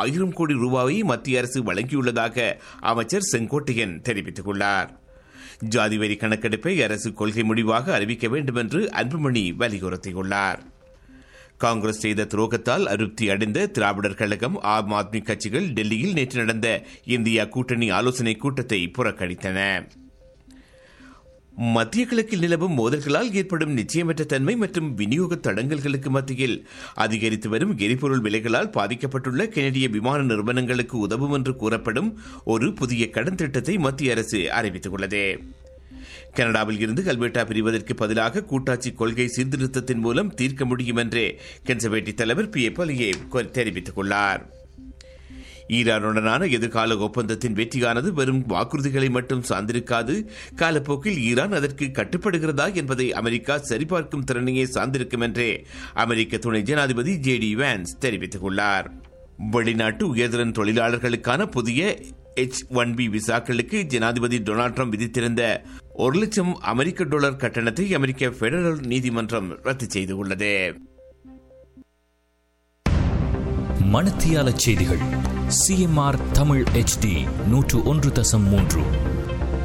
ஆயிரம் கோடி ரூபாயை மத்திய அரசு வழங்கியுள்ளதாக அமைச்சர் செங்கோட்டையன் தெரிவித்துள்ளார் ஜாதி வரி கணக்கெடுப்பை அரசு கொள்கை முடிவாக அறிவிக்க வேண்டும் என்று அன்புமணி வலியுறுத்தியுள்ளார் காங்கிரஸ் செய்த துரோகத்தால் அதிருப்தி அடைந்த திராவிடர் கழகம் ஆம் ஆத்மி கட்சிகள் டெல்லியில் நேற்று நடந்த இந்தியா கூட்டணி ஆலோசனை கூட்டத்தை புறக்கணித்தன மத்திய கிழக்கில் நிலவும் மோதல்களால் ஏற்படும் நிச்சயமற்ற தன்மை மற்றும் விநியோக தடங்கல்களுக்கு மத்தியில் அதிகரித்து வரும் எரிபொருள் விலைகளால் பாதிக்கப்பட்டுள்ள கெனடிய விமான நிறுவனங்களுக்கு உதவும் என்று கூறப்படும் ஒரு புதிய கடன் திட்டத்தை மத்திய அரசு அறிவித்துள்ளது கனடாவில் இருந்து கல்வெட்டா பிரிவதற்கு பதிலாக கூட்டாட்சி கொள்கை சீர்திருத்தத்தின் மூலம் தீர்க்க முடியும் என்று கன்சர்வேட்டிவ் தலைவர் பி ஏ பலியே தெரிவித்துள்ளார் ஈரானுடனான எதிர்கால ஒப்பந்தத்தின் வெற்றியானது வெறும் வாக்குறுதிகளை மட்டும் சார்ந்திருக்காது காலப்போக்கில் ஈரான் அதற்கு கட்டுப்படுகிறதா என்பதை அமெரிக்கா சரிபார்க்கும் திறனையே சார்ந்திருக்கும் என்று அமெரிக்க துணை ஜனாதிபதி ஜே டி வேன்ஸ் தெரிவித்துள்ளார் வெளிநாட்டு உயர்திறன் தொழிலாளர்களுக்கான புதிய எச் ஒன் பி விசாக்களுக்கு ஜனாதிபதி டொனால்ட் ட்ரம்ப் விதித்திருந்த ஒரு லட்சம் அமெரிக்க டாலர் கட்டணத்தை அமெரிக்க பெடரல் நீதிமன்றம் ரத்து செய்துள்ளது மணத்தியால செய்திகள் சிஎம்ஆர் தமிழ் ஹெச்டி நூற்று ஒன்று தசம் மூன்று